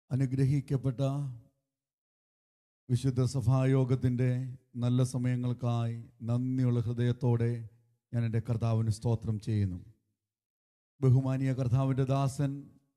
അനുഗ്രഹിക്കപ്പെട്ട വിശുദ്ധ സഭായോഗത്തിൻ്റെ നല്ല സമയങ്ങൾക്കായി നന്ദിയുള്ള ഹൃദയത്തോടെ ഞാൻ എൻ്റെ കർത്താവിന് സ്തോത്രം ചെയ്യുന്നു ബഹുമാനീയ കർത്താവിൻ്റെ ദാസൻ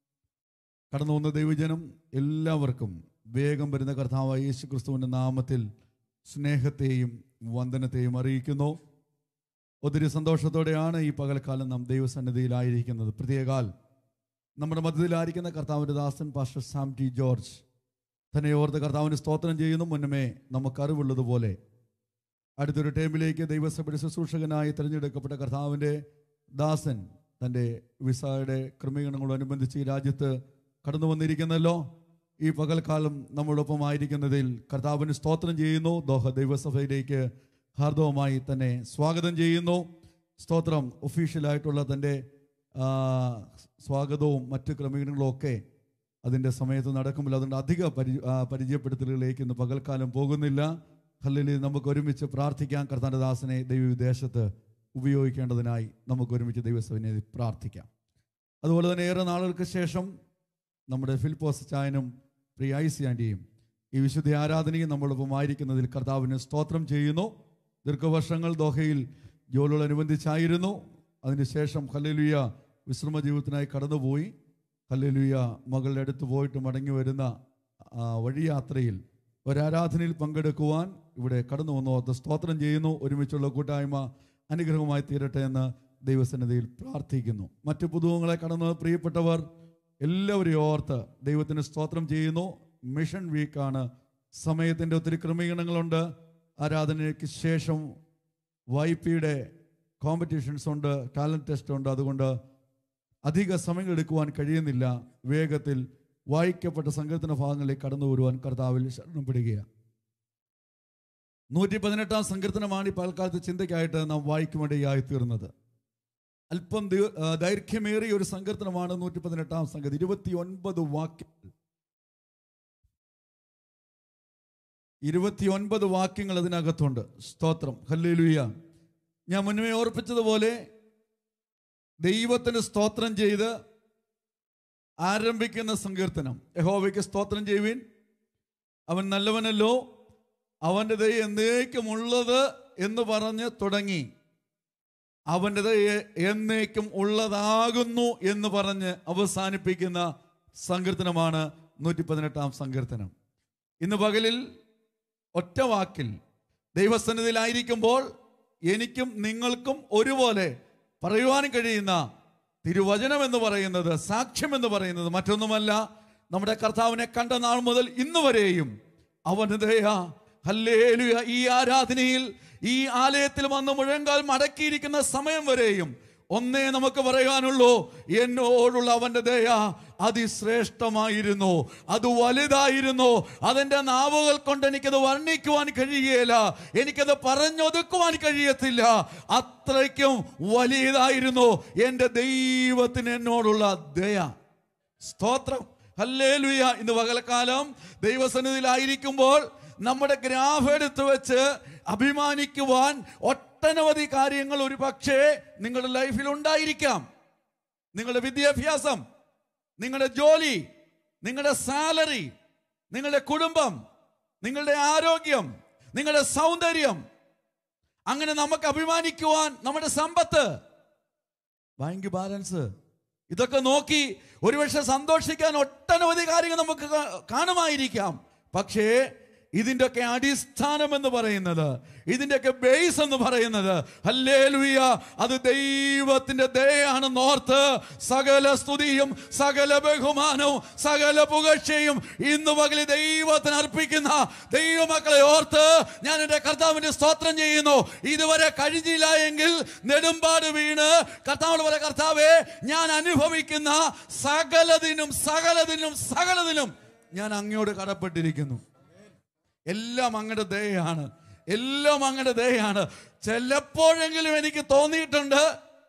കടന്നു വന്ന ദൈവജനം എല്ലാവർക്കും വേഗം വരുന്ന കർത്താവായ യേശു ക്രിസ്തുവിൻ്റെ നാമത്തിൽ സ്നേഹത്തെയും വന്ദനത്തെയും അറിയിക്കുന്നു ഒത്തിരി സന്തോഷത്തോടെയാണ് ഈ പകൽക്കാലം നാം ദൈവസന്നിധിയിലായിരിക്കുന്നത് പ്രത്യേകാൽ നമ്മുടെ മധ്യത്തിലായിരിക്കുന്ന കർത്താവിൻ്റെ ദാസൻ പാസ്റ്റർ സാം ടി ജോർജ് തന്നെ ഓർത്ത് കർത്താവിന് സ്തോത്രം ചെയ്യുന്നു മുന്നമേ നമുക്കറിവുള്ളതുപോലെ അടുത്തൊരു ടൈമിലേക്ക് ദൈവസഭയുടെ ശുശ്രൂഷകനായി തിരഞ്ഞെടുക്കപ്പെട്ട കർത്താവിൻ്റെ ദാസൻ തൻ്റെ വിസയുടെ ക്രമീകരണങ്ങളോടനുബന്ധിച്ച് ഈ രാജ്യത്ത് കടന്നു വന്നിരിക്കുന്നല്ലോ ഈ പകൽക്കാലം നമ്മളൊപ്പം ആയിരിക്കുന്നതിൽ കർത്താവിന് സ്തോത്രം ചെയ്യുന്നു ദോഹ ദൈവസഭയിലേക്ക് ഹാർദവമായി തന്നെ സ്വാഗതം ചെയ്യുന്നു സ്തോത്രം ഒഫീഷ്യലായിട്ടുള്ള തൻ്റെ ആ, സ്വാഗതവും മറ്റ് ക്രമീകരണങ്ങളും ഒക്കെ അതിൻ്റെ സമയത്ത് നടക്കുമ്പോൾ അതുകൊണ്ട് അധിക പരി ആ, പരിചയപ്പെടുത്തലുകളിലേക്ക് ഇന്ന് പകൽക്കാലം പോകുന്നില്ല ഹല്ലേലൂയ നമുക്ക് ഒരുമിച്ച് പ്രാർത്ഥിക്കാം കർത്താൻ്റെ ദാസനെ ദൈവവിദേശത്ത് ഉപയോഗിക്കേണ്ടതിനായി നമുക്ക് ഒരുമിച്ച് ദൈവസഭനെ പ്രാർത്ഥിക്കാം അതുപോലെ തന്നെ ഏറെ നാളുകൾക്ക് ശേഷം നമ്മുടെ ഫിൽപ്പോസ് ചായനും പ്രിയ ഐസി ആൻറ്റിയും ഈ വിശുദ്ധ ആരാധനയും നമ്മളൊപ്പം ആയിരിക്കുന്നതിൽ കർത്താവിന് സ്തോത്രം ചെയ്യുന്നു ദീർഘവർഷങ്ങൾ ദോഹയിൽ ജോലിയോടനുബന്ധിച്ചായിരുന്നു അതിനുശേഷം ഹല്ലേലൂയ വിശ്രമ ജീവിതത്തിനായി കടന്നുപോയി ഹല്ലേലൂയ മകളുടെ അടുത്ത് പോയിട്ട് മടങ്ങി വരുന്ന ആ, വഴിയാത്രയിൽ ഒരാരാധനയിൽ പങ്കെടുക്കുവാൻ ഇവിടെ കടന്നു വന്നു അത് സ്തോത്രം ചെയ്യുന്നു ഒരുമിച്ചുള്ള കൂട്ടായ്മ അനുഗ്രഹമായി തീരട്ടെ എന്ന് ദൈവസന്നിധിയിൽ പ്രാർത്ഥിക്കുന്നു മറ്റു പുതുവങ്ങളെ കടന്ന് പ്രിയപ്പെട്ടവർ എല്ലാവരെയും ഓർത്ത് ദൈവത്തിന് സ്തോത്രം ചെയ്യുന്നു മിഷൻ വീക്കാണ് സമയത്തിൻ്റെ ഒത്തിരി ക്രമീകരണങ്ങളുണ്ട് ആരാധനയ്ക്ക് ശേഷം വൈപ്പിയുടെ കോമ്പറ്റീഷൻസ് ഉണ്ട് ടാലൻറ്റ് ടെസ്റ്റ് ഉണ്ട് അതുകൊണ്ട് അധിക സമയം എടുക്കുവാൻ കഴിയുന്നില്ല വേഗത്തിൽ വായിക്കപ്പെട്ട സങ്കീർത്തന ഭാഗങ്ങളിലേക്ക് കടന്നു വരുവാൻ കർത്താവിൽ ശരണപ്പെടുകയാണ് നൂറ്റി പതിനെട്ടാം സങ്കീർത്തനമാണ് ഈ പൽക്കാലത്ത് ചിന്തയ്ക്കായിട്ട് നാം വായിക്കുമിടയായി തീർന്നത് അല്പം ദീ- ആ, ദൈർഘ്യമേറിയ ഒരു സങ്കീർത്തനമാണ് നൂറ്റി പതിനെട്ടാം സംഗതി ഇരുപത്തി ഒൻപത് വാക്യങ്ങൾ ഇരുപത്തിയൊൻപത് വാക്യങ്ങൾ അതിനകത്തുണ്ട് സ്തോത്രം ഹല്ലേലൂയ ഞാൻ മുന്നമേ ഓർപ്പിച്ചതുപോലെ ദൈവത്തിന് സ്തോത്രം ചെയ്ത് ആരംഭിക്കുന്ന സങ്കീർത്തനം യഹോവയ്ക്ക് സ്തോത്രം ചെയ്യുവിൻ അവൻ നല്ലവനല്ലോ അവൻ്റെ ദയ എന്നേക്കുമുള്ളത് എന്ന് പറഞ്ഞ് തുടങ്ങി അവൻ്റെ ദയ എന്നേക്കും ഉള്ളതാകുന്നു എന്ന് പറഞ്ഞ് അവസാനിപ്പിക്കുന്ന സങ്കീർത്തനമാണ് നൂറ്റി പതിനെട്ടാം സങ്കീർത്തനം ഇന്ന് പകലിൽ ഒറ്റ വാക്കിൽ ദൈവസന്നിധിയിലായിരിക്കുമ്പോൾ എനിക്കും നിങ്ങൾക്കും ഒരുപോലെ പറയുവാൻ കഴിയുന്ന തിരുവചനം എന്ന് പറയുന്നത് സാക്ഷ്യം എന്ന് പറയുന്നത് മറ്റൊന്നുമല്ല നമ്മുടെ കർത്താവിനെ കണ്ട നാൾ മുതൽ ഇന്ന് വരെയും അവന് ദയ ഹല്ലേലൂയ ഈ ആരാധനയിൽ ഈ ആലയത്തിൽ വന്ന് മുഴങ്കാൽ മടക്കിയിരിക്കുന്ന സമയം വരെയും ഒന്നേ നമുക്ക് പറയാനുള്ളൂ എന്നോടുള്ള അവന്റെ ദയ അതിശ്രേഷ്ഠമായിരുന്നു അത് വലുതായിരുന്നു അതെന്റെ നാവുകൾ കൊണ്ട് എനിക്കത് വർണ്ണിക്കുവാൻ കഴിയുകയില്ല എനിക്കത് പറഞ്ഞൊതുക്കുവാൻ കഴിയത്തില്ല അത്രയ്ക്കും വലിയതായിരുന്നു എൻ്റെ ദൈവത്തിന് എന്നോടുള്ള ദയ സ്തോത്രം ഹല്ലേലൂയ ഇന്ന് പകൽക്കാലം ദൈവസന്നിധിയിലായിരിക്കുമ്പോൾ നമ്മുടെ ഗ്രാഫ് എടുത്ത് വെച്ച് അഭിമാനിക്കുവാൻ ഒട്ടനവധി കാര്യങ്ങൾ ഒരു പക്ഷേ നിങ്ങളുടെ ലൈഫിൽ ഉണ്ടായിരിക്കാം നിങ്ങളുടെ വിദ്യാഭ്യാസം നിങ്ങളുടെ ജോലി നിങ്ങളുടെ സാലറി നിങ്ങളുടെ കുടുംബം നിങ്ങളുടെ ആരോഗ്യം നിങ്ങളുടെ സൗന്ദര്യം അങ്ങനെ നമുക്ക് അഭിമാനിക്കുവാൻ നമ്മുടെ സമ്പത്ത് ബാങ്ക് ബാലൻസ് ഇതൊക്കെ നോക്കി ഒരുപക്ഷെ സന്തോഷിക്കാൻ ഒട്ടനവധി കാര്യങ്ങൾ നമുക്ക് കാ- കാണുമായിരിക്കാം പക്ഷേ ഇതിൻ്റെയൊക്കെ അടിസ്ഥാനം എന്ന് പറയുന്നത് ഇതിൻ്റെയൊക്കെ ബേസ് എന്ന് പറയുന്നത് ഹല്ലേലൂയ അത് ദൈവത്തിന്റെ ദയാണെന്ന് ഓർത്ത് സകല സ്തുതിയും സകല ബഹുമാനവും സകല പുകഴ്ചയും ഇന്ന് പകല് ദൈവത്തിന് അർപ്പിക്കുന്ന ദൈവമക്കളെ ഓർത്ത് ഞാൻ എൻ്റെ കർത്താവിന്റെ സ്തോത്രം ചെയ്യുന്നു ഇതുവരെ കഴിഞ്ഞില്ല എങ്കിൽ നെടുമ്പാട് വീണ് കർത്താവ് പോലെ കർത്താവെ ഞാൻ അനുഭവിക്കുന്ന സകലതിനും സകലതിനും സകലതിനും ഞാൻ അങ്ങയോട് കടപ്പെട്ടിരിക്കുന്നു എല്ലാം അങ്ങയുടെ ദയയാണ് എല്ലാം അങ്ങയുടെ ദയയാണ് ചിലപ്പോഴെങ്കിലും എനിക്ക് തോന്നിയിട്ടുണ്ട്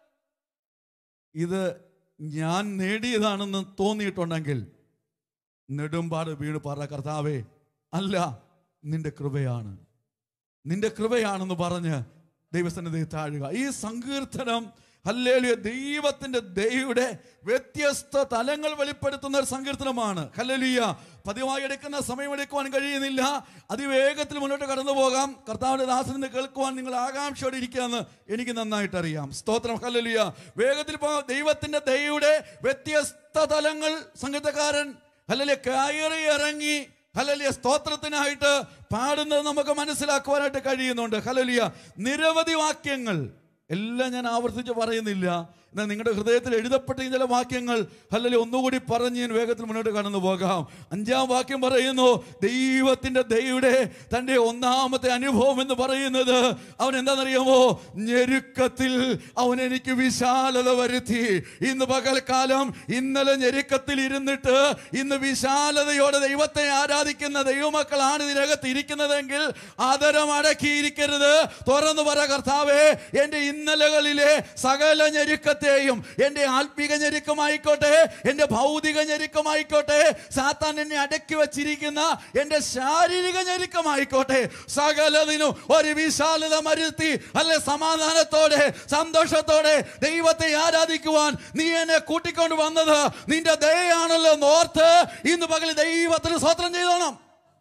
ഇത് ഞാൻ നേടിയതാണെന്ന് തോന്നിയിട്ടുണ്ടെങ്കിൽ നെടുമ്പാട് വീണ് പറ കർത്താവേ അല്ല നിന്റെ കൃപയാണ് നിന്റെ കൃപയാണെന്ന് പറഞ്ഞ് ദൈവസന്നിധി താഴുക ഈ സങ്കീർത്തനം ഹല്ലേലൂയ ദൈവത്തിന്റെ ദൈവയുടെ വ്യത്യസ്ത തലങ്ങൾ വെളിപ്പെടുത്തുന്ന ഒരു സങ്കീർത്തനമാണ് ഹല്ലേലൂയ പതിവായി എടുക്കുന്ന സമയമെടുക്കുവാൻ കഴിയുന്നില്ല അതിവേഗത്തിൽ മുന്നോട്ട് കടന്നു പോകാം കർത്താവിന്റെ ദാസനിൽ നിന്ന് കേൾക്കുവാൻ നിങ്ങൾ ആകാംക്ഷയോടെ ഇരിക്കുകയെന്ന് എനിക്ക് നന്നായിട്ട് അറിയാം സ്തോത്രം ഹല്ലേലൂയ വേഗത്തിൽ പോ ദൈവത്തിന്റെ ദൈവയുടെ വ്യത്യസ്ത തലങ്ങൾ സംഗീതക്കാരൻ ഹല്ലേലൂയ കയറി ഇറങ്ങി ഹലലിയ സ്തോത്രത്തിനായിട്ട് പാടുന്നത് നമുക്ക് മനസ്സിലാക്കുവാനായിട്ട് കഴിയുന്നുണ്ട് ഹലലിയ നിരവധി വാക്യങ്ങൾ എല്ലാം ഞാൻ ആവർത്തിച്ച് പറയുന്നില്ല എന്നാൽ നിങ്ങളുടെ ഹൃദയത്തിൽ എഴുതപ്പെട്ട ഈ ചില വാക്യങ്ങൾ അല്ലെങ്കിൽ ഒന്നുകൂടി പറഞ്ഞ് ഞാൻ വേഗത്തിൽ മുന്നോട്ട് കടന്നു പോകാം അഞ്ചാം വാക്യം പറയുന്നു ദൈവത്തിന്റെ ദൈവയുടെ തൻ്റെ ഒന്നാമത്തെ അനുഭവം എന്ന് പറയുന്നത് അവൻ എന്താണെന്നറിയാമോ ഞെരുക്കത്തിൽ അവൻ എനിക്ക് വിശാലത വരുത്തി ഇന്ന് പകൽക്കാലം ഇന്നലെ ഞെരുക്കത്തിൽ ഇരുന്നിട്ട് ഇന്ന് വിശാലതയോടെ ദൈവത്തെ ആരാധിക്കുന്ന ദൈവമക്കളാണ് ഇതിനകത്ത് ഇരിക്കുന്നതെങ്കിൽ ആദരം അടക്കിയിരിക്കരുത് തുറന്നു പറ കർത്താവേ എൻ്റെ ഇന്നലകളിലെ സകല ഞെരുക്കത്തെയും എൻ്റെ ആത്മീക ഞെരുക്കമായിക്കോട്ടെ എൻ്റെ ഭൗതിക ഞെരുക്കമായിക്കോട്ടെ സാത്താൻ എന്നെ അടക്കി വച്ചിരിക്കുന്ന എൻ്റെ ശാരീരിക ഞെരുക്കമായിക്കോട്ടെ സകലതിനും ഒരു വിശാലത മരുത്തി അല്ലെ സമാധാനത്തോടെ സന്തോഷത്തോടെ ദൈവത്തെ ആരാധിക്കുവാൻ നീ എന്നെ കൂട്ടിക്കൊണ്ട് വന്നത് നിന്റെ ദയാണല്ലോ നോർത്ത് ഇന്ന് പകൽ ദൈവത്തിന് സ്വത്രം ചെയ്തോണം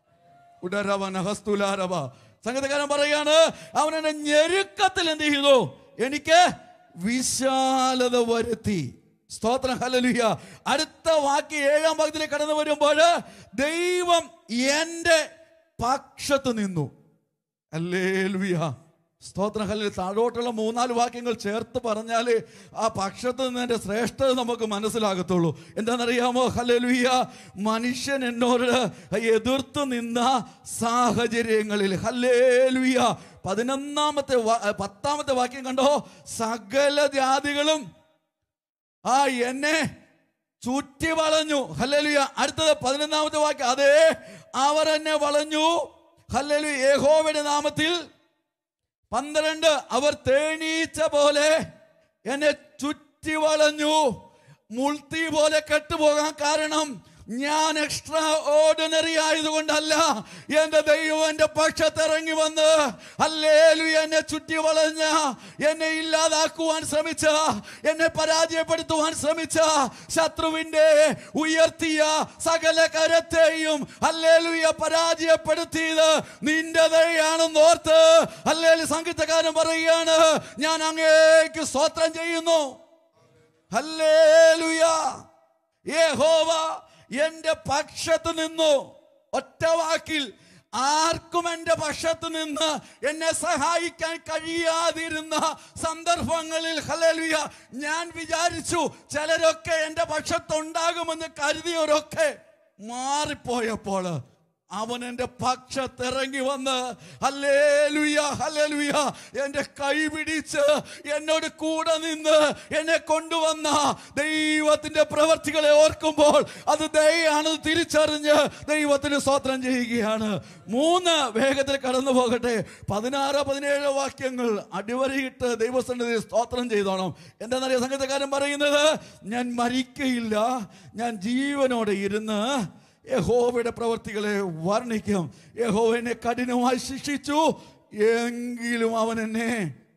ഉടരവന ഹസ്തുലാരവ സംഗീതകാരൻ പറയാണ് അവൻ എന്നെ ഞെരുക്കത്തിൽ എന്ത് ചെയ്തു എനിക്ക് വിശാലത വരുത്തി സ്തോത്രം ഹലലുയ അടുത്ത വാക്യ ഏഴാം ഭാഗത്തിലേക്ക് കടന്നു വരുമ്പോൾ ദൈവം എൻ്റെ പക്ഷത്ത് നിന്നു അല്ലേലുയ സ്തോത്രം ഹല്ലേലൂയ താഴോട്ടുള്ള മൂന്നാല് വാക്യങ്ങൾ ചേർത്ത് പറഞ്ഞാൽ ആ പക്ഷത്ത് നിന്നതിൻ്റെ ശ്രേഷ്ഠത നമുക്ക് മനസ്സിലാകത്തുള്ളൂ എന്താണെന്നറിയാമോ ഹല്ലേലൂയ മനുഷ്യൻ എന്നോട് എതിർത്ത് നിന്ന സാഹചര്യങ്ങളിൽ ഹല്ലേലൂയ പതിനൊന്നാമത്തെ വാ- പത്താമത്തെ വാക്യം കണ്ടോ സകല ജാതികളും ആ എന്നെ ചുറ്റി വളഞ്ഞു ഹല്ലേലൂയ അടുത്തത് പതിനൊന്നാമത്തെ വാക്യം അതെ അവർ എന്നെ വളഞ്ഞു ഹല്ലേലൂയ യഹോവയുടെ നാമത്തിൽ പന്ത്രണ്ട് അവർ തേനീച്ച പോലെ എന്നെ ചുറ്റി വളഞ്ഞു മുൾത്തി പോലെ കെട്ടുപോകാൻ കാരണം ഞാൻ എക്സ്ട്രാ ഓർഡിനറി ആയതുകൊണ്ടല്ല എന്റെ ദൈവം എന്റെ പക്ഷത്തിറങ്ങി വന്ന് അല്ലേലു എന്നെ ചുറ്റി വളഞ്ഞ എന്നെ ഇല്ലാതാക്കുവാൻ ശ്രമിച്ച എന്നെ പരാജയപ്പെടുത്തുവാൻ ശ്രമിച്ച ശത്രുവിന്റെ ഉയർത്തിയ സകല കരത്തെയും അല്ലേലുയ പരാജയപ്പെടുത്തിയത് നിന്റെ ദയാണെന്ന് ഓർത്ത് അല്ലേലു സംഗീതക്കാരൻ പറയുകയാണ് ഞാൻ അങ്ങേക്ക് സ്തോത്രം ചെയ്യുന്നു ഹല്ലേലൂയ യഹോവ എന്റെ പക്ഷത്ത് നിന്നു ഒറ്റ വാക്കിൽ ആർക്കും എൻ്റെ പക്ഷത്ത് നിന്ന് എന്നെ സഹായിക്കാൻ കഴിയാതിരുന്ന സന്ദർഭങ്ങളിൽ ഹലലുയ ഞാൻ വിചാരിച്ചു ചിലരൊക്കെ എൻ്റെ പക്ഷത്തുണ്ടാകുമെന്ന് കരുതിയവരൊക്കെ മാറിപ്പോയപ്പോൾ അവൻ എൻ്റെ പക്ഷത്തിറങ്ങി വന്ന് ഹല്ലേലൂയ ഹല്ലേലൂയ എൻ്റെ കൈ പിടിച്ച് എന്നോട് കൂടെ നിന്ന് എന്നെ കൊണ്ടുവന്ന ദൈവത്തിൻ്റെ പ്രവർത്തികളെ ഓർക്കുമ്പോൾ അത് ദയാണെന്ന് തിരിച്ചറിഞ്ഞ് ദൈവത്തിന് സ്വത്രം ചെയ്യുകയാണ് മൂന്ന് വേഗത്തിൽ കടന്നു പോകട്ടെ പതിനാറ് പതിനേഴ് വാക്യങ്ങൾ അടിവരയിട്ട് ദൈവസന്നിധി സ്തോത്രം ചെയ്തോണം എന്താണെന്നറിയാം സംഗീതക്കാരൻ പറയുന്നത് ഞാൻ മരിക്കയില്ല ഞാൻ ജീവനോടെ ഇരുന്ന് യഹോവയുടെ പ്രവർത്തികളെ വർണ്ണിക്കും യഹോവ എന്നെ കഠിനമായി ശിക്ഷിച്ചു എങ്കിലും അവൻ എന്നെ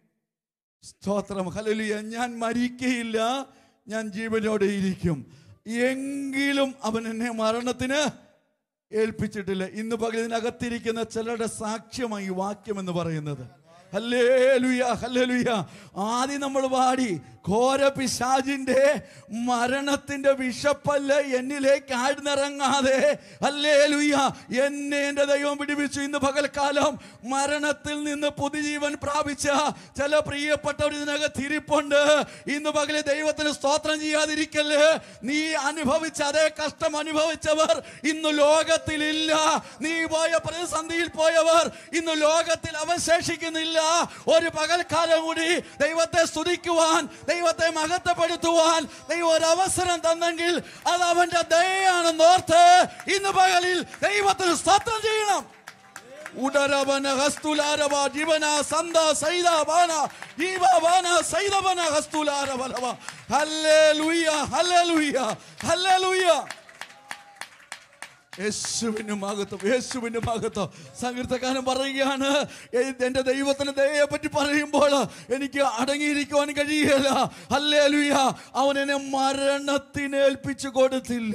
സ്തോത്രം ഹലലിയ ഞാൻ മരിക്കയില്ല ഞാൻ ജീവനോടെ ഇരിക്കും എങ്കിലും അവൻ എന്നെ മരണത്തിന് ഏൽപ്പിച്ചിട്ടില്ല ഇന്ന് പകലിനകത്തിരിക്കുന്ന ചിലരുടെ സാക്ഷ്യമായി ഈ വാക്യം എന്ന് പറയുന്നത് ഹല്ലേലൂയ ഹല്ലേലൂയ ആദ്യം നമ്മൾ പാടി ഘോര പിശാജിന്റെ മരണത്തിന്റെ വിഷപ്പല്ല് എന്നിലേക്ക് ആഴ്ന്നിറങ്ങാതെ ഹല്ലേലൂയ എന്നെ എൻ്റെ ദൈവം പിടിപ്പിച്ചു ഇന്ന് പകൽക്കാലം മരണത്തിൽ നിന്ന് പുതുജീവൻ പ്രാപിച്ച ചില പ്രിയപ്പെട്ടവർ ഇതിനകത്ത് ഇരിപ്പുണ്ട് ഇന്ന് പകല് ദൈവത്തിന് സ്തോത്രം ചെയ്യാതിരിക്കല് നീ അനുഭവിച്ച അതേ കഷ്ടം അനുഭവിച്ചവർ ഇന്ന് ലോകത്തിലില്ല നീ പോയ പ്രതിസന്ധിയിൽ പോയവർ ഇന്ന് ലോകത്തിൽ അവശേഷിക്കുന്നില്ല ഒരു പകൽക്കാലം കൂടി ദൈവത്തെ സ്തുതിക്കുവാൻ ദൈവത്തെ മഹത്വപ്പെടുത്തുവാൻ ദൈവം ഒരു അവസരം തന്നെങ്കിൽ അത് അവന്റെ ദയാണെന്ന് ഓർത്ത് ഇന്ന് പകലിൽ ദൈവത്തിന് സ്തോത്രം ചെയ്യണം ഉടരവന ഹസ്തുലാരവ ജീവന സന്ത സൈത ബാന ജീവ ബാന സൈതവന ഹസ്തുലാരവലവ ഹല്ലേലൂയ ഹല്ലേലൂയ ഹല്ലേലൂയ യേശുവിന് മഹത്വം യെശുവിന് മഹത്വം സങ്കീർത്തക്കാരൻ പറയുകയാണ് "ഏ- എന്റെ ദൈവത്തിന്റെ ദയയെ പറ്റി പറയുമ്പോൾ എനിക്ക് അടങ്ങിയിരിക്കുവാൻ കഴിയില്ല അല്ലേ ലുയ അവൻ എന്നെ മരണത്തിന് ഏൽപ്പിച്ചു കൊടുത്തില്ല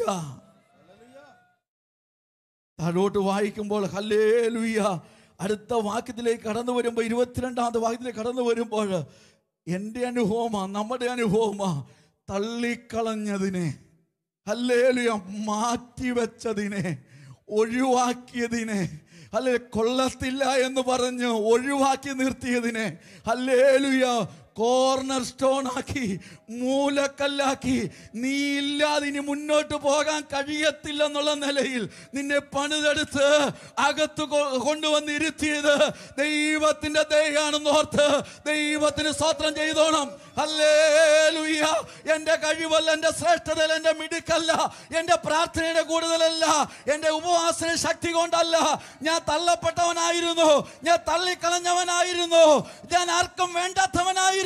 താഴോട്ട് വായിക്കുമ്പോൾ ഹല്ലേ ലുയ്യ അടുത്ത വാക്യത്തിലേക്ക് കടന്നു വരുമ്പോൾ ഇരുപത്തിരണ്ടാമത്തെ വാക്യത്തിലേക്ക് കടന്നു വരുമ്പോൾ എൻ്റെ അനുഭവമാ നമ്മുടെ അനുഭവമാ തള്ളിക്കളഞ്ഞതിനെ ഹല്ലേലുയ മാറ്റിവെച്ചതിനെ ഒഴിവാക്കിയതിനെ അല്ലെ കൊള്ളത്തില്ല എന്ന് പറഞ്ഞ് ഒഴിവാക്കി നിർത്തിയതിനെ ഹല്ലേലുയ കോർണർ സ്റ്റോൺ ആക്കി മൂലക്കല്ലാക്കി നീ ഇല്ലാതെ ഇനി മുന്നോട്ട് പോകാൻ കഴിയത്തില്ലെന്നുള്ള നിലയിൽ നിന്നെ പണിതെടുത്ത് അകത്ത് കൊ- കൊണ്ടുവന്ന് ഇരുത്തിയത് ദൈവത്തിന്റെ ദയാണെന്ന് ഓർത്ത് ദൈവത്തിന് സ്വത്രം ചെയ്തോണം ഹല്ലേലൂയ എന്റെ കഴിവല്ല എന്റെ ശ്രേഷ്ഠതയിൽ എന്റെ മിടുക്കല്ല എന്റെ പ്രാർത്ഥനയുടെ കൂടുതലല്ല എന്റെ ഉപവാസന ശക്തി കൊണ്ടല്ല ഞാൻ തള്ളപ്പെട്ടവനായിരുന്നു ഞാൻ തള്ളിക്കളഞ്ഞവനായിരുന്നു ഞാൻ ആർക്കും വേണ്ടാത്തവനായിരുന്നു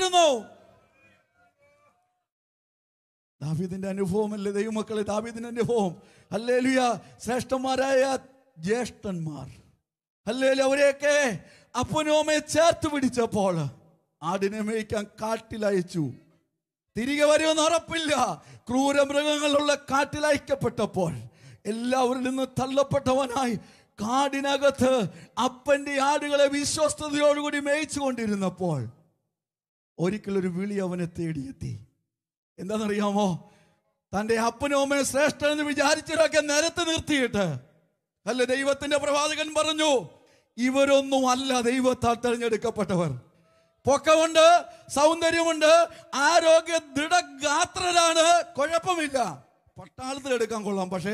ദാവീദിന്റെ അനുഭവമല്ലേ ദൈവമക്കളെ ദാവീദിന്റെ അനുഭവം അല്ലേലുയ ശ്രേഷ്ഠന്മാരായ ജ്യേഷ്ഠന്മാർ അല്ലേലും അവരെയൊക്കെ അപ്പനോമയെ ചേർത്ത് പിടിച്ചപ്പോൾ ആടിനെ മേയ്ക്കാൻ കാട്ടിലയച്ചു തിരികെ വരുമെന്ന് ഉറപ്പില്ല ക്രൂരമൃഗങ്ങളുള്ള കാട്ടിലയക്കപ്പെട്ടപ്പോൾ എല്ലാവരിൽ നിന്ന് തള്ളപ്പെട്ടവനായി കാടിനകത്ത് അപ്പന്റെ ആടുകളെ വിശ്വസ്തയോടുകൂടി മേയിച്ചു കൊണ്ടിരുന്നപ്പോൾ ഒരിക്കലൊരു വിളി അവനെ തേടിയെത്തി എന്താണെന്നറിയാമോ തന്റെ അപ്പനും അമ്മയും ശ്രേഷ്ഠനെന്ന് വിചാരിച്ചവരൊക്കെ നിരത്ത് നിർത്തിയിട്ട് അല്ല ദൈവത്തിന്റെ പ്രവാചകൻ പറഞ്ഞു ഇവരൊന്നും അല്ല ദൈവത്താൽ തെരഞ്ഞെടുക്കപ്പെട്ടവർ പൊക്കമുണ്ട് സൗന്ദര്യമുണ്ട് ആരോഗ്യ ദൃഢഗാത്രരാണ് കുഴപ്പമില്ല പട്ടാളത്തിൽ എടുക്കാൻ കൊള്ളാം പക്ഷേ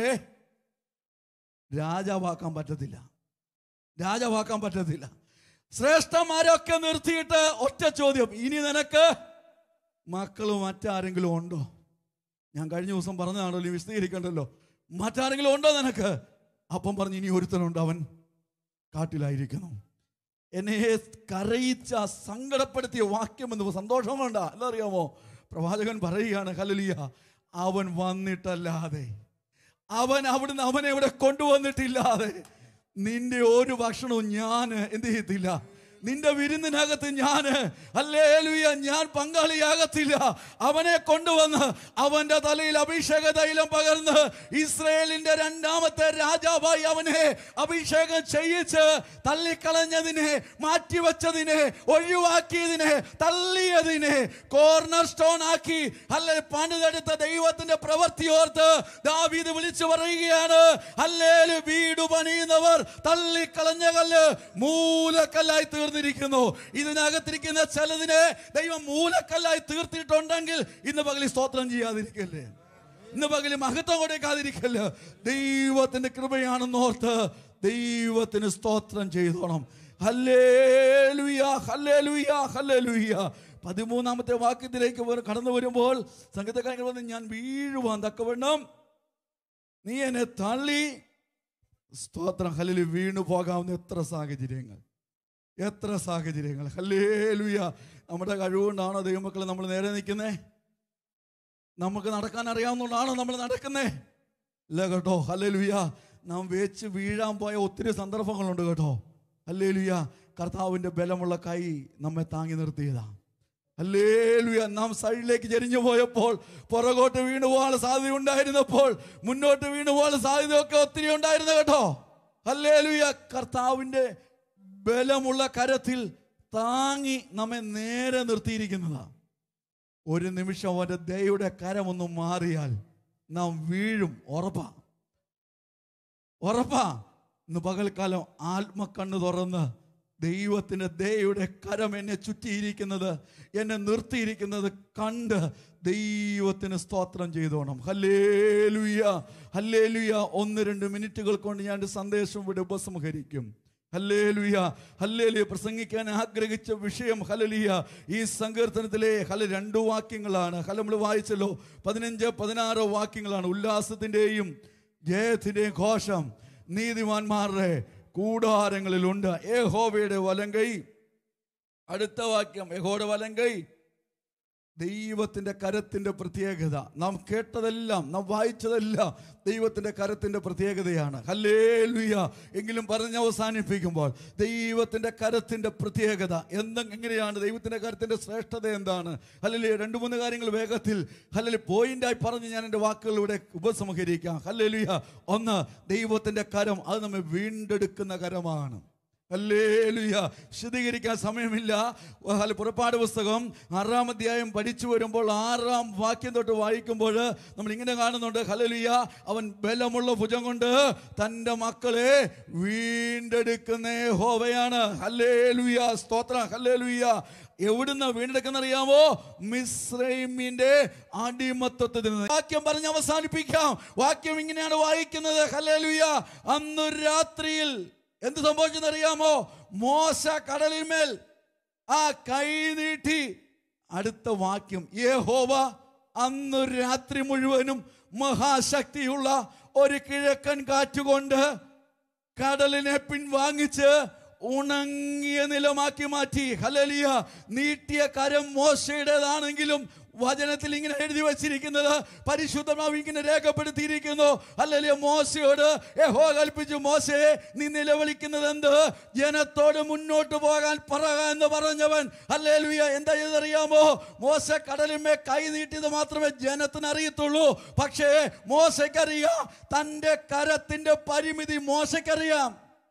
രാജാവാക്കാൻ പറ്റത്തില്ല രാജാവാക്കാൻ പറ്റത്തില്ല ശ്രേഷ്ഠന്മാരൊക്കെ നിർത്തിയിട്ട് ഒറ്റ ചോദ്യം ഇനി നിനക്ക് മക്കളും മറ്റാരെങ്കിലും ഉണ്ടോ ഞാൻ കഴിഞ്ഞ ദിവസം പറഞ്ഞതാണല്ലോ നീ വിശദീകരിക്കണ്ടല്ലോ മറ്റാരെങ്കിലും ഉണ്ടോ നിനക്ക് അപ്പം പറഞ്ഞു ഇനി ഒരുത്തനുണ്ട് അവൻ കാട്ടിലായിരിക്കുന്നു എന്നെ കരയിച്ച സങ്കടപ്പെടുത്തിയ വാക്യം എന്ന് സന്തോഷം കൊണ്ട അല്ലറിയാമോ പ്രവാചകൻ പറയുകയാണ് ഹലലിയ അവൻ വന്നിട്ടല്ലാതെ അവൻ അവിടുന്ന് അവനെ ഇവിടെ കൊണ്ടുവന്നിട്ടില്ലാതെ നിന്റെ ഒരു ഭക്ഷണവും ഞാൻ എന്ത് ചെയ്യത്തില്ല നിന്റെ വിരുന്നിനകത്ത് ഞാൻ അല്ലേലുയ ഞാൻ പങ്കാളിയാകത്തില്ല അവനെ കൊണ്ടുവന്ന് അവന്റെ തലയിൽ അഭിഷേക തൈലം പകർന്ന് ഇസ്രയേലിന്റെ രണ്ടാമത്തെ രാജാവായി അവനെ അഭിഷേകം ചെയ്യിച്ച് തള്ളിക്കളഞ്ഞതിനെ മാറ്റിവെച്ചതിനെ ഒഴിവാക്കിയതിനെ തള്ളിയതിനെ കോർണർ സ്റ്റോൺ ആക്കി അല്ലെ പണിതെടുത്ത ദൈവത്തിന്റെ പ്രവൃത്തി ഓർത്ത് ദാവീദ് വിളിച്ചു പറയുകയാണ് അല്ലേല് വീട് പണിയുന്നവർ തള്ളിക്കളഞ്ഞ കല്ല് മൂലക്കല്ലായി തീർന്നിരിക്കുന്നു ഇതിനകത്തിരിക്കുന്ന ചിലതിനെ ദൈവം മൂലക്കല്ലായി തീർത്തിട്ടുണ്ടെങ്കിൽ ഇന്ന് പകലി സ്തോത്രം ചെയ്യാതിരിക്കല്ലേ ഇന്ന് പകല് മഹത്വം കൊടുക്കാതിരിക്കല്ല ദൈവത്തിന്റെ കൃപയാണെന്ന് ഓർത്ത് ദൈവത്തിന് സ്തോത്രം ചെയ്തോണം ഹല്ലേലൂയ ഹല്ലേലൂയ ഹല്ലേലൂയ പതിമൂന്നാമത്തെ വാക്യത്തിലേക്ക് വര- കടന്നു വരുമ്പോൾ സംഗീതക്കാരങ്ങൾ വന്ന് ഞാൻ വീഴുവാൻ തക്കവണ്ണം നീ എന്നെ തള്ളി സ്തോത്രം ഹല്ലേലു വീണു പോകാവുന്ന എത്ര സാഹചര്യങ്ങൾ എത്ര സാഹചര്യങ്ങൾ ഹല്ലേലൂയ നമ്മുടെ കഴിവുകൊണ്ടാണോ ദൈവമക്കളെ നമ്മൾ നേരെ നിൽക്കുന്നേ നമുക്ക് നടക്കാൻ അറിയാവുന്നതുകൊണ്ടാണോ നമ്മൾ നടക്കുന്നേ ഇല്ല കേട്ടോ ഹല്ലേലൂയ നാം വെച്ച് വീഴാൻ പോയ ഒത്തിരി സന്ദർഭങ്ങളുണ്ട് കേട്ടോ ഹല്ലേലൂയ കർത്താവിൻ്റെ ബലമുള്ള കൈ നമ്മെ താങ്ങി നിർത്തിയതാ ഹല്ലേലൂയ നാം സൈഡിലേക്ക് ചെരിഞ്ഞു പോയപ്പോൾ പുറകോട്ട് വീണു പോകാൻ സാധ്യത ഉണ്ടായിരുന്നപ്പോൾ മുന്നോട്ട് വീണു പോകാൻ സാധ്യതയൊക്കെ ഒത്തിരി ഉണ്ടായിരുന്നു കേട്ടോ ഹല്ലേലൂയ കർത്താവിൻ്റെ ബലമുള്ള കരത്തിൽ താങ്ങി നമ്മെ നേരെ നിർത്തിയിരിക്കുന്നതാണ് ഒരു നിമിഷം അവൻ്റെ ദയയുടെ കരമൊന്ന് മാറിയാൽ നാം വീഴും ഉറപ്പാ ഉറപ്പാ ഇന്ന് പകൽക്കാലം ആത്മക്കണ്ണ് തുറന്ന് ദൈവത്തിൻ്റെ ദയയുടെ കരം എന്നെ ചുറ്റിയിരിക്കുന്നത് എന്നെ നിർത്തിയിരിക്കുന്നത് കണ്ട് ദൈവത്തിന് സ്തോത്രം ചെയ്തോണം ഹല്ലേലുയ ഹല്ലേലുയ ഒന്ന് രണ്ട് മിനിറ്റുകൾ കൊണ്ട് ഞാൻ ഒരു സന്ദേശം ഇവിടെ ഉപസംഹരിക്കും ഹല്ലേലുയ ഹല്ലേലുയ പ്രസംഗിക്കാൻ ആഗ്രഹിച്ച വിഷയം ഹലലിയ ഈ സങ്കീർത്തനത്തിലെ ഹല രണ്ടു വാക്യങ്ങളാണ് ഹല നമ്മൾ വായിച്ചല്ലോ പതിനഞ്ച് പതിനാറ് വാക്യങ്ങളാണ് ഉല്ലാസത്തിൻ്റെയും ജയത്തിൻ്റെയും ഘോഷം നീതിമാന്മാരുടെ കൂടാരങ്ങളിലുണ്ട് ഏഹോവയുടെ വലങ്കൈ അടുത്ത വാക്യം യഹോയുടെ വലങ്കൈ ദൈവത്തിൻ്റെ കരത്തിൻ്റെ പ്രത്യേകത നാം കേട്ടതെല്ലാം നാം വായിച്ചതെല്ലാം ദൈവത്തിൻ്റെ കരത്തിൻ്റെ പ്രത്യേകതയാണ് ഹല്ലേ ലുയ എങ്കിലും പറഞ്ഞ് അവസാനിപ്പിക്കുമ്പോൾ ദൈവത്തിൻ്റെ കരത്തിൻ്റെ പ്രത്യേകത എന്ത എങ്ങനെയാണ് ദൈവത്തിൻ്റെ കരത്തിൻ്റെ ശ്രേഷ്ഠത എന്താണ് അല്ലെങ്കിൽ രണ്ട് മൂന്ന് കാര്യങ്ങൾ വേഗത്തിൽ അല്ലെങ്കിൽ പോയിന്റായി പറഞ്ഞ് ഞാൻ എൻ്റെ വാക്കുകളിലൂടെ ഉപസംഹരിക്കാം ഹല്ലേ ലുയ ഒന്ന് ദൈവത്തിൻ്റെ കരം അത് നമ്മെ വീണ്ടെടുക്കുന്ന കരമാണ് ഹല്ലേലൂയ വിശദീകരിക്കാൻ സമയമില്ല അല്ല, പുറപ്പാട് പുസ്തകം ആറാം അധ്യായം പഠിച്ചു വരുമ്പോൾ ആറാം വാക്യം തൊട്ട് വായിക്കുമ്പോൾ നമ്മൾ ഇങ്ങനെ കാണുന്നുണ്ട് ഹല്ലേലൂയ അവൻ ബലമുള്ള ഭുജം കൊണ്ട് തൻ്റെ മക്കളെ വീണ്ടെടുക്കുന്ന ഹോവയാണ് ഹല്ലേലൂയ സ്തോത്രം ഹല്ലേലൂയ എവിടുന്ന് വീണ്ടെടുക്കുന്ന അറിയാമോ മിസ്രൈമിന്റെ അടിമത്വത്തിൽ നിന്ന് വാക്യം പറഞ്ഞ് അവസാനിപ്പിക്കാം വാക്യം ഇങ്ങനെയാണ് വായിക്കുന്നത് ഹല്ലേലൂയ അന്ന് രാത്രിയിൽ എന്ത് സംഭവിച്ചെന്നറിയാമോ മോശ കടലിന്മേൽ ആ കൈ നീട്ടി അടുത്ത വാക്യം യഹോവ അന്ന് രാത്രി മുഴുവനും മഹാശക്തിയുള്ള ഒരു കിഴക്കൻ കാറ്റുകൊണ്ട് കടലിനെ പിൻവാങ്ങിച്ച് ഉണങ്ങിയ നിലമാക്കി മാറ്റി ഹലലിയ നീട്ടിയ കരം മോശയുടേതാണെങ്കിലും വചനത്തിൽ ഇങ്ങനെ എഴുതി വച്ചിരിക്കുന്നത് പരിശുദ്ധമാവ് ഇങ്ങനെ രേഖപ്പെടുത്തിയിരിക്കുന്നു അല്ലെങ്കിൽ മോശയോട് യഹോ കൽപ്പിച്ചു മോശയെ നീ നിലവിളിക്കുന്നത് എന്ത് ജനത്തോട് മുന്നോട്ട് പോകാൻ പറക എന്ന് പറഞ്ഞവൻ അല്ലേലുയ എന്താ ചെയ്തറിയാമോ മോശ കടലിന്മേ കൈ നീട്ടിയത് മാത്രമേ ജനത്തിന് അറിയത്തുള്ളൂ പക്ഷേ മോശയ്ക്കറിയാം തൻ്റെ കരത്തിൻ്റെ പരിമിതി മോശയ്ക്കറിയാം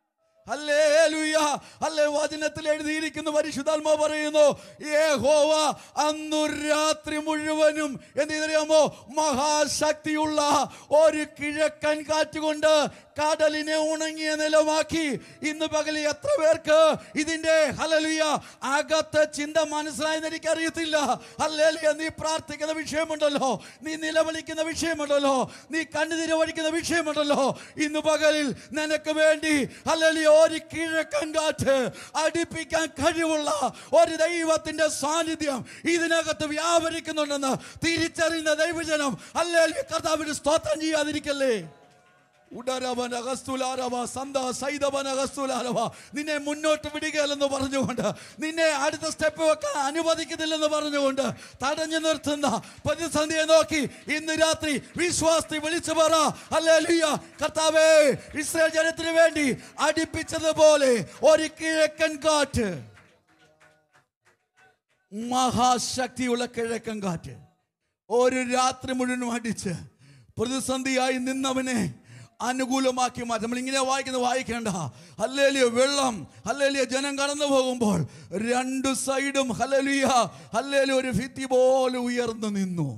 ഹല്ലേലൂയ ഹല്ലേ വചനത്തിൽ എഴുതിയിരിക്കുന്ന പരിശുദ്ധാത്മാ പറയുന്നു യഹോവ അന്നു രാത്രി മുഴുവനും എന്ത് ചെയ്തറിയാമോ മഹാശക്തിയുള്ള ഒരു കിഴക്കൻ കാറ്റുകൊണ്ട് കടലിനെ ഉണങ്ങിയ നിലമാക്കി ഇന്ന് പകൽ എത്ര പേർക്ക് ഇതിന്റെ ഹലലുയ അകത്തെ ചിന്ത മനസ്സിലായെന്ന് എനിക്കറിയത്തില്ല ഹല്ലേലൂയ നീ പ്രാർത്ഥിക്കുന്ന വിഷയമുണ്ടല്ലോ നീ നിലവിളിക്കുന്ന വിഷയമുണ്ടല്ലോ നീ കണ്ണുതിരി വടിക്കുന്ന വിഷയമുണ്ടല്ലോ ഇന്ന് പകലിൽ നിനക്ക് വേണ്ടി ഹല്ലേലൂയ ഒരു കിഴക്കൻ കാറ്റ് അടുപ്പിക്കാൻ കഴിവുള്ള ഒരു ദൈവത്തിന്റെ സാന്നിധ്യം ഇതിനകത്ത് വ്യാപരിക്കുന്നുണ്ടെന്ന് തിരിച്ചറിയുന്ന ദൈവജനം ഹല്ലേലൂയ കർത്താവിന് സ്തോത്രം ചെയ്യാതിരിക്കല്ലേ ഉടരവന അഗസ്തുലാരവ സന്ത സൈതവന അഗസ്തുലാരവ നിന്നെ മുന്നോട്ട് വിടുകയല്ലെന്ന് പറഞ്ഞുകൊണ്ട് നിന്നെ അടുത്ത സ്റ്റെപ്പ് വെക്കാൻ അനുവദിക്കുന്നില്ലെന്ന് പറഞ്ഞുകൊണ്ട് തടഞ്ഞു നിർത്തുന്ന പ്രതിസന്ധിയെ നോക്കി ഇന്ന് രാത്രി വിശ്വാസത്തിൽ വിളിച്ചു പറ അല്ലേലൂയ കർത്താവേ ഇസ്രായേൽ ജനത്തിന് വേണ്ടി അടിപ്പിച്ചതുപോലെ ഒരു കിഴക്കൻ കാറ്റ് മഹാശക്തിയുള്ള കിഴക്കൻ കാറ്റ് ഒരു രാത്രി മുഴുവനും അടിച്ച് പ്രതിസന്ധിയായി നിന്നവനെ അനുകൂലമാക്കി മാറ്റി നമ്മൾ ഇങ്ങനെ വായിക്കുന്നത് വായിക്കേണ്ട ഹല്ലേലിയ വെള്ളം ഹല്ലേലിയ ജനം കടന്നു പോകുമ്പോൾ രണ്ട് സൈഡും ഹല്ലേലിയ ഹല്ലേലിയ ഒരു ഭിത്തി പോലെ ഉയർന്നു നിന്നു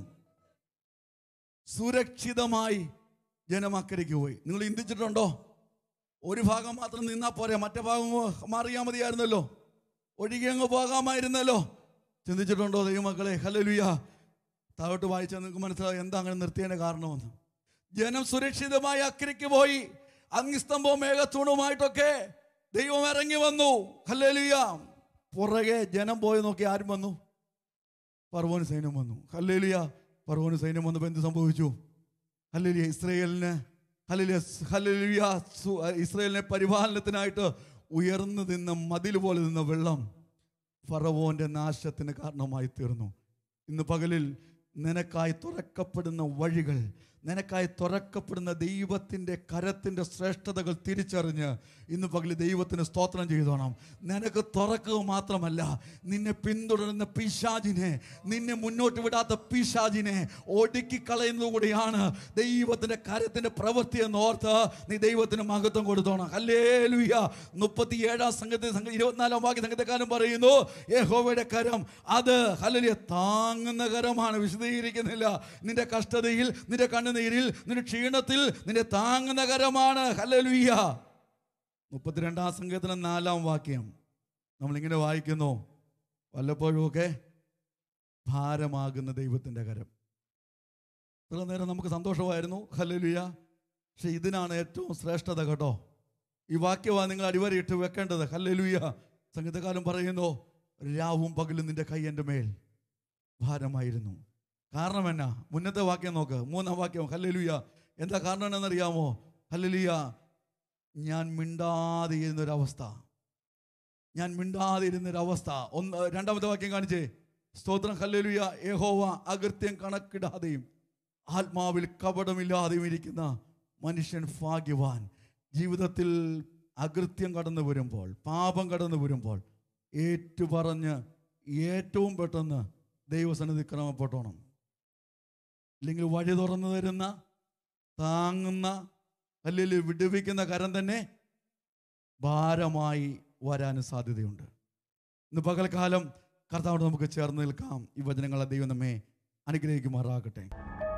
സുരക്ഷിതമായി ജനം അക്കരയ്ക്ക് പോയി നിങ്ങൾ ചിന്തിച്ചിട്ടുണ്ടോ ഒരു ഭാഗം മാത്രം നിന്നാൽ പോരെ മറ്റേ ഭാഗം മാറിയാൽ മതിയായിരുന്നല്ലോ ഒഴുകി അങ്ങ് പോകാമായിരുന്നല്ലോ ചിന്തിച്ചിട്ടുണ്ടോ ദൈവമക്കളെ ഹല്ലേലൂയ താഴോട്ട് വായിച്ചാൽ നിങ്ങൾക്ക് മനസ്സിലാവും എന്താ അങ്ങനെ നിർത്തിയതിന്റെ കാരണമെന്ന് ജനം സുരക്ഷിതമായി അക്കരയ്ക്ക് പോയി അഗ്നിസ്തംഭവും മേഘത്തൂണുമായിട്ടൊക്കെ ദൈവം ഇറങ്ങി വന്നു ഹല്ലേലൂയ പുറകെ ജനം പോയി നോക്കി ആരും വന്നു പർവോന് സൈന്യം വന്നു ഹല്ലേലൂയ പർവോന് സൈന്യം വന്നപ്പോൾ എന്ത് സംഭവിച്ചു ഹല്ലേലൂയ ഇസ്രയേലിന് ഹല്ലേലൂയ ഹല്ലേലൂയ സു- ഇസ്രയേലിനെ പരിപാലനത്തിനായിട്ട് ഉയർന്നു നിന്ന മതിൽ പോലെ നിന്ന വെള്ളം ഫറവോന്റെ നാശത്തിന് കാരണമായി തീർന്നു ഇന്ന് പകലിൽ നിനക്കായി തുറക്കപ്പെടുന്ന വഴികൾ നിനക്കായി തുറക്കപ്പെടുന്ന ദൈവത്തിൻ്റെ കരത്തിൻ്റെ ശ്രേഷ്ഠതകൾ തിരിച്ചറിഞ്ഞ് ഇന്ന് പകൽ ദൈവത്തിന് സ്തോത്രം ചെയ്തോണം നിനക്ക് തുറക്കുക മാത്രമല്ല നിന്നെ പിന്തുടരുന്ന പിശാജിനെ നിന്നെ മുന്നോട്ട് വിടാത്ത പിശാജിനെ ഒടുക്കിക്കളയുന്നത് കൂടിയാണ് ദൈവത്തിൻ്റെ കരത്തിൻ്റെ പ്രവൃത്തി എന്ന് ഓർത്ത് നീ ദൈവത്തിന് മഹത്വം കൊടുത്തോണം അല്ലേ ലുയ്യ മുപ്പത്തി ഏഴാം സംഘത്തിൽ സംഘ ഇരുപത്തിനാലാം വാക്യ സംഘത്തെക്കാരൻ പറയുന്നു യഹോവയുടെ കരം അത് ഹല്ലേലൂയ താങ്ങുന്ന കരമാണ് വിശദീകരിക്കുന്നില്ല നിന്റെ കഷ്ടതയിൽ നിന്റെ കണ്ണുനീരിൽ നിന്റെ ക്ഷീണത്തിൽ നിന്റെ താങ്ങുന്ന കരമാണ് ഹല്ലേലൂയ മുപ്പത്തിരണ്ടാം സംഘത്തിലെ നാലാം വാക്യം നമ്മളിങ്ങനെ വായിക്കുന്നു വല്ലപ്പോഴുമൊക്കെ ഭാരമാകുന്ന ദൈവത്തിൻ്റെ കരം ഇത്ര നേരം നമുക്ക് സന്തോഷമായിരുന്നു ഹല്ലേലൂയ പക്ഷെ ഇതിനാണ് ഏറ്റവും ശ്രേഷ്ഠത കേട്ടോ ഈ വാക്യമാണ് നിങ്ങൾ അടിവരയിട്ട് വെക്കേണ്ടത് ഹല്ലേലൂയ സംഗീതകാലം പറയുന്നു രാവും പകലും നിന്റെ കൈ എൻ്റെ മേൽ ഭാരമായിരുന്നു കാരണം എന്നാ മുന്നത്തെ വാക്യം നോക്ക് മൂന്നാം വാക്യം ഹല്ലേലൂയ എന്താ കാരണം എന്നറിയാമോ ഹല്ലേലൂയ ഞാൻ മിണ്ടാതെ ഇരുന്നൊരവസ്ഥ ഞാൻ മിണ്ടാതെ ഇരുന്നൊരവസ്ഥ ഒന്ന് രണ്ടാമത്തെ വാക്യം കാണിച്ചേ സ്തോത്രം ഹല്ലേലൂയ യഹോവ അകൃത്യം കണക്കിടാതെയും ആത്മാവിൽ കപടമില്ലാതെയും ഇരിക്കുന്ന മനുഷ്യൻ ഭാഗ്യവാൻ ജീവിതത്തിൽ അകൃത്യം കടന്നു വരുമ്പോൾ പാപം കടന്നു വരുമ്പോൾ ഏറ്റുപറഞ്ഞ് ഏറ്റവും പെട്ടെന്ന് ദൈവസന്നിധി ക്രമപ്പെട്ടോണം ഇല്ലെങ്കിൽ വഴി തുറന്നു തരുന്ന താങ്ങുന്ന അല്ലെങ്കിൽ വിടുവിക്കുന്ന കരം തന്നെ ഭാരമായി വരാനും സാധ്യതയുണ്ട് ഇന്ന് പകൽക്കാലം കർത്താവോട് നമുക്ക് ചേർന്ന് നിൽക്കാം ഈ വചനങ്ങളെ ദൈവം നമ്മെ അനുഗ്രഹിക്കുമാറാകട്ടെ